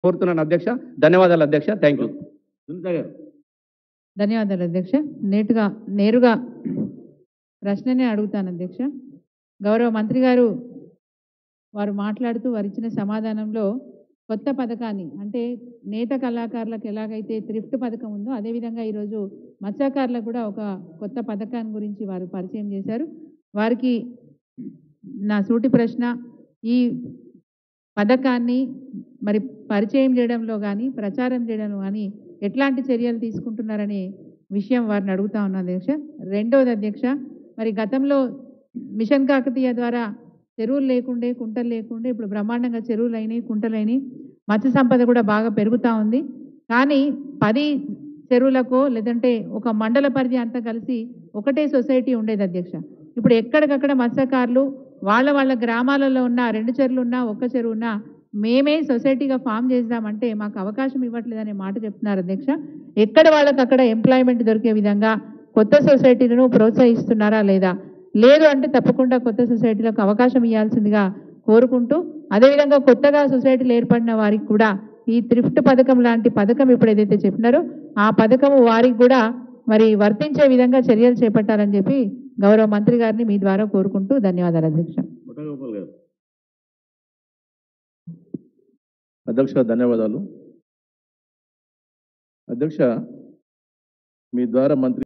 కోరుతున్నాను అధ్యక్ష ధన్యవాదాలు అధ్యక్ష థ్యాంక్ యూ సునీత గారు ధన్యవాదాలు అధ్యక్ష నేటుగా నేరుగా ప్రశ్ననే అడుగుతాను అధ్యక్ష గౌరవ మంత్రి గారు వారు మాట్లాడుతూ వారు ఇచ్చిన సమాధానంలో కొత్త పథకాన్ని అంటే నేత కళాకారులకు ఎలాగైతే థ్రిఫ్ట్ పథకం ఉందో అదేవిధంగా ఈరోజు మత్స్యకారులకు కూడా ఒక కొత్త పథకాన్ని గురించి వారు పరిచయం చేశారు వారికి నా సూటి ప్రశ్న ఈ పథకాన్ని మరి పరిచయం చేయడంలో కానీ ప్రచారం చేయడంలో కానీ ఎట్లాంటి చర్యలు తీసుకుంటున్నారనే విషయం వారిని అడుగుతా ఉన్నా అధ్యక్ష రెండవది అధ్యక్ష మరి గతంలో మిషన్ కాకతీయ ద్వారా చెరువులు లేకుండే కుంటలు లేకుండే ఇప్పుడు బ్రహ్మాండంగా చెరువులు అయినాయి కుంటలు అయినాయి మత్స్య సంపద కూడా బాగా పెరుగుతూ ఉంది కానీ పది చెరువులకు లేదంటే ఒక మండల పరిధి అంతా కలిసి ఒకటే సొసైటీ ఉండేది అధ్యక్ష ఇప్పుడు ఎక్కడికక్కడ మత్స్యకారులు వాళ్ళ వాళ్ళ గ్రామాలలో ఉన్న రెండు చెరువులు ఉన్నా ఒక్క చెరువు ఉన్నా మేమే సొసైటీగా ఫామ్ చేద్దామంటే మాకు అవకాశం ఇవ్వట్లేదనే మాట చెప్తున్నారు అధ్యక్ష ఎక్కడ వాళ్ళకి అక్కడ ఎంప్లాయ్మెంట్ దొరికే విధంగా కొత్త సొసైటీలను ప్రోత్సహిస్తున్నారా లేదా లేదు అంటే తప్పకుండా కొత్త సొసైటీలకు అవకాశం ఇవ్వాల్సిందిగా కోరుకుంటూ అదేవిధంగా కొత్తగా సొసైటీలు ఏర్పడిన వారికి కూడా ఈ థ్రిఫ్ట్ పథకం లాంటి పథకం ఇప్పుడు ఏదైతే చెప్పినారో ఆ పథకం వారికి కూడా మరి వర్తించే విధంగా చర్యలు చేపట్టాలని చెప్పి గౌరవ మంత్రి గారిని మీ ద్వారా కోరుకుంటూ ధన్యవాదాలు అధ్యక్ష ముఠగోపాల్ గారు అధ్యక్ష ధన్యవాదాలు అధ్యక్ష మీ ద్వారా మంత్రి